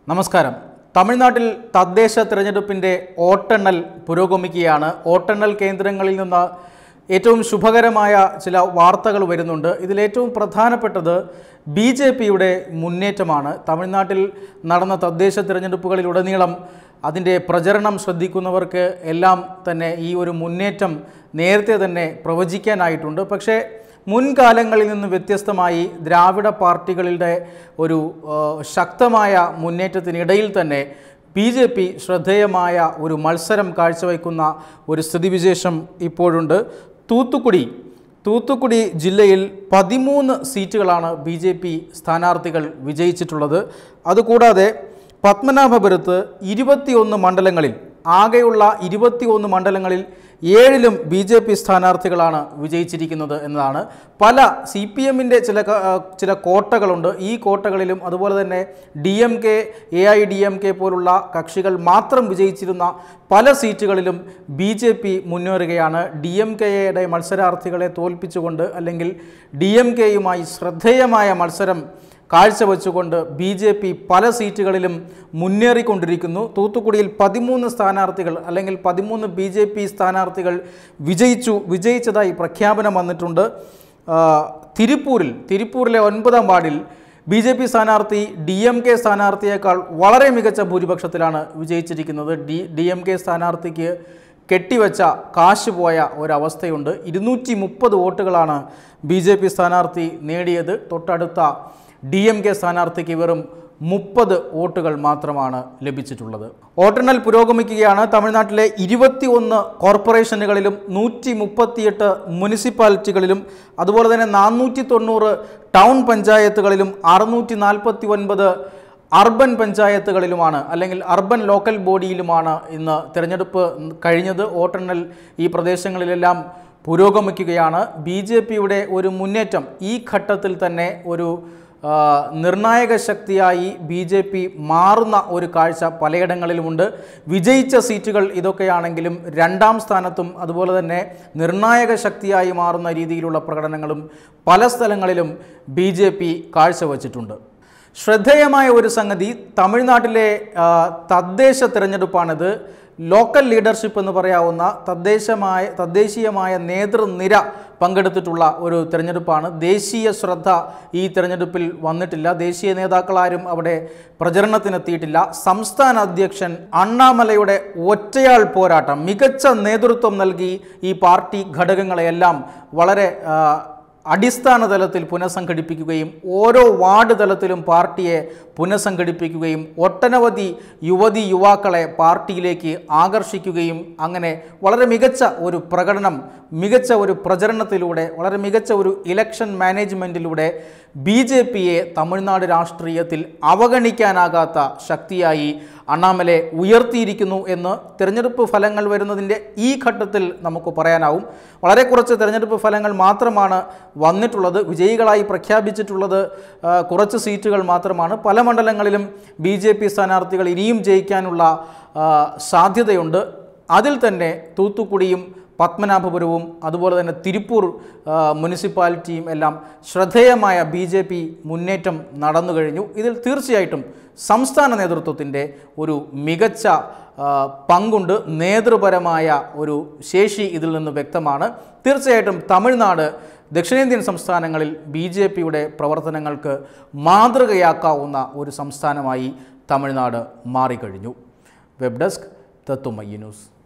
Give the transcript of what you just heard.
നമസ്കാരം തമിഴ്നാട്ടിൽ തദ്ദേശ തിരഞ്ഞെടുപ്പിൻ്റെ വോട്ടെണ്ണൽ പുരോഗമിക്കുകയാണ് വോട്ടെണ്ണൽ കേന്ദ്രങ്ങളിൽ നിന്ന് ഏറ്റവും ശുഭകരമായ ചില വാർത്തകൾ വരുന്നുണ്ട് ഇതിലേറ്റവും പ്രധാനപ്പെട്ടത് ബി ജെ പിയുടെ മുന്നേറ്റമാണ് തമിഴ്നാട്ടിൽ നടന്ന തദ്ദേശ തിരഞ്ഞെടുപ്പുകളിലുടനീളം അതിൻ്റെ പ്രചരണം ശ്രദ്ധിക്കുന്നവർക്ക് എല്ലാം തന്നെ ഈ ഒരു മുന്നേറ്റം നേരത്തെ തന്നെ പ്രവചിക്കാനായിട്ടുണ്ട് പക്ഷേ മുൻകാലങ്ങളിൽ നിന്ന് വ്യത്യസ്തമായി ദ്രാവിഡ പാർട്ടികളുടെ ഒരു ആ, ശക്തമായ മുന്നേറ്റത്തിനിടയിൽ തന്നെ ബി ജെ പി ശ്രദ്ധേയമായ ഒരു മത്സരം കാഴ്ചവെക്കുന്ന ഒരു സ്ഥിതിവിശേഷം ഇപ്പോഴുണ്ട് തൂത്തുക്കുടി തൂത്തുക്കുടി ജില്ലയിൽ പതിമൂന്ന് സീറ്റുകളാണ് ബി ജെ പി സ്ഥാനാർത്ഥികൾ വിജയിച്ചിട്ടുള്ളത് അതുകൂടാതെ പത്മനാഭപുരത്ത് ഇരുപത്തിയൊന്ന് മണ്ഡലങ്ങളിൽ ആകെയുള്ള ഇരുപത്തിയൊന്ന് മണ്ഡലങ്ങളിൽ ഏഴിലും ബി ജെ പി സ്ഥാനാർത്ഥികളാണ് വിജയിച്ചിരിക്കുന്നത് എന്നതാണ് പല സി പി എമ്മിൻ്റെ ചില ക- ആ, ചില കോട്ടകളുണ്ട് ഈ കോട്ടകളിലും അതുപോലെ തന്നെ D M K A I D M K പോലുള്ള കക്ഷികൾ മാത്രം വിജയിച്ചിരുന്ന പല സീറ്റുകളിലും ബി ജെ പി മുന്നേറുകയാണ് ഡി എം കെയുടെ മത്സരാർത്ഥികളെ തോൽപ്പിച്ചുകൊണ്ട് അല്ലെങ്കിൽ ഡി എം കെയുമായി ശ്രദ്ധേയമായ മത്സരം കാഴ്ചവെച്ചുകൊണ്ട് ബി ജെ പി പല സീറ്റുകളിലും മുന്നേറിക്കൊണ്ടിരിക്കുന്നു തൂത്തുക്കുടിയിൽ പതിമൂന്ന് സ്ഥാനാർത്ഥികൾ അല്ലെങ്കിൽ പതിമൂന്ന് ബി ജെ പി സ്ഥാനാർത്ഥികൾ വിജയിച്ചു വിജയിച്ചതായി പ്രഖ്യാപനം വന്നിട്ടുണ്ട് ആ, തിരുപ്പൂരിൽ തിരുപ്പൂരിലെ ഒൻപതാം വാർഡിൽ ബി ജെ പി സ്ഥാനാർത്ഥി ഡി എം കെ സ്ഥാനാർത്ഥിയേക്കാൾ വളരെ മികച്ച ഭൂരിപക്ഷത്തിലാണ് വിജയിച്ചിരിക്കുന്നത് ഡി ഡി എം കെ സ്ഥാനാർത്ഥിക്ക് കെട്ടിവെച്ച കാശ് പോയ ഒരവസ്ഥയുണ്ട് ഇരുന്നൂറ്റി മുപ്പത് വോട്ടുകളാണ് ബി ജെ പി സ്ഥാനാർത്ഥി നേടിയത് തൊട്ടടുത്ത ഡി എം കെ സ്ഥാനാർത്ഥിക്ക് വെറും മുപ്പത് വോട്ടുകൾ മാത്രമാണ് ലഭിച്ചിട്ടുള്ളത് വോട്ടെണ്ണൽ പുരോഗമിക്കുകയാണ് തമിഴ്നാട്ടിലെ ഇരുപത്തിയൊന്ന് കോർപ്പറേഷനുകളിലും നൂറ്റി മുപ്പത്തിയെട്ട് മുനിസിപ്പാലിറ്റികളിലും അതുപോലെ തന്നെ നാനൂറ്റി തൊണ്ണൂറ് ടൗൺ പഞ്ചായത്തുകളിലും അറുന്നൂറ്റി നാൽപ്പത്തി ഒൻപത് അർബൻ പഞ്ചായത്തുകളിലുമാണ് അല്ലെങ്കിൽ അർബൻ ലോക്കൽ ബോഡിയിലുമാണ് ഇന്ന് തിരഞ്ഞെടുപ്പ് കഴിഞ്ഞത് വോട്ടെണ്ണൽ ഈ പ്രദേശങ്ങളിലെല്ലാം പുരോഗമിക്കുകയാണ് ബി ജെ പിയുടെ ഒരു മുന്നേറ്റം ഈ ഘട്ടത്തിൽ തന്നെ ഒരു ആ, നിർണായക ശക്തിയായി ബി ജെ പി മാറുന്ന ഒരു കാഴ്ച പലയിടങ്ങളിലുമുണ്ട് വിജയിച്ച സീറ്റുകൾ ഇതൊക്കെയാണെങ്കിലും രണ്ടാം സ്ഥാനത്തും അതുപോലെ തന്നെ നിർണായക ശക്തിയായി മാറുന്ന രീതിയിലുള്ള പ്രകടനങ്ങളും പല സ്ഥലങ്ങളിലും ബി ജെ പി കാഴ്ചവെച്ചിട്ടുണ്ട് ശ്രദ്ധേയമായ ഒരു സംഗതി തമിഴ്നാട്ടിലെ ആ, തദ്ദേശ തിരഞ്ഞെടുപ്പാണിത് ലോക്കൽ ലീഡർഷിപ്പ് എന്ന് പറയാവുന്ന തദ്ദേശമായ തദ്ദേശീയമായ നേതൃനിര പങ്കെടുത്തിട്ടുള്ള ഒരു തിരഞ്ഞെടുപ്പാണ് ദേശീയ ശ്രദ്ധ ഈ തിരഞ്ഞെടുപ്പിൽ വന്നിട്ടില്ല ദേശീയ നേതാക്കളാരും അവിടെ പ്രചരണത്തിനെത്തിയിട്ടില്ല സംസ്ഥാന അധ്യക്ഷൻ അണ്ണാമലയുടെ ഒറ്റയാൾ പോരാട്ടം മികച്ച നേതൃത്വം നൽകി ഈ പാർട്ടി ഘടകങ്ങളെയെല്ലാം വളരെ ആ, അടിസ്ഥാന തലത്തിൽ പുനഃസംഘടിപ്പിക്കുകയും ഓരോ വാർഡ് തലത്തിലും പാർട്ടിയെ പുനഃസംഘടിപ്പിക്കുകയും ഒട്ടനവധി യുവതി യുവാക്കളെ പാർട്ടിയിലേക്ക് ആകർഷിക്കുകയും അങ്ങനെ വളരെ മികച്ച ഒരു പ്രകടനം മികച്ച ഒരു പ്രചരണത്തിലൂടെ വളരെ മികച്ച ഒരു ഇലക്ഷൻ മാനേജ്മെൻറ്റിലൂടെ ബി ജെ പിയെ തമിഴ്നാട് രാഷ്ട്രീയത്തിൽ അവഗണിക്കാനാകാത്ത ശക്തിയായി അണ്ണാമലെ ഉയർത്തിയിരിക്കുന്നു എന്ന് തിരഞ്ഞെടുപ്പ് ഫലങ്ങൾ വരുന്നതിൻ്റെ ഈ ഘട്ടത്തിൽ നമുക്ക് പറയാനാവും വളരെ കുറച്ച് തിരഞ്ഞെടുപ്പ് ഫലങ്ങൾ മാത്രമാണ് വന്നിട്ടുള്ളത് വിജയികളായി പ്രഖ്യാപിച്ചിട്ടുള്ളത് ആ, കുറച്ച് സീറ്റുകൾ മാത്രമാണ് പല മണ്ഡലങ്ങളിലും ബി ജെ പി സ്ഥാനാർത്ഥികൾ ഇനിയും ജയിക്കാനുള്ള ആ, സാധ്യതയുണ്ട് അതിൽ തന്നെ തൂത്തുക്കുടിയും പത്മനാഭപുരവും അതുപോലെ തന്നെ തിരുപ്പൂർ ആ, മുനിസിപ്പാലിറ്റിയും എല്ലാം ശ്രദ്ധേയമായ ബി ജെ പി മുന്നേറ്റം നടന്നു കഴിഞ്ഞു ഇതിൽ തീർച്ചയായിട്ടും സംസ്ഥാന നേതൃത്വത്തിൻ്റെ ഒരു മികച്ച ആ, പങ്കുണ്ട് നേതൃപരമായ ഒരു ശേഷി ഇതിൽ നിന്ന് വ്യക്തമാണ് തീർച്ചയായിട്ടും തമിഴ്നാട് ദക്ഷിണേന്ത്യൻ സംസ്ഥാനങ്ങളിൽ ബി ജെ പിയുടെ പ്രവർത്തനങ്ങൾക്ക് മാതൃകയാക്കാവുന്ന ഒരു സംസ്ഥാനമായി തമിഴ്നാട് മാറിക്കഴിഞ്ഞു വെബ് ഡെസ്ക് തത്തുമയ്യ ന്യൂസ്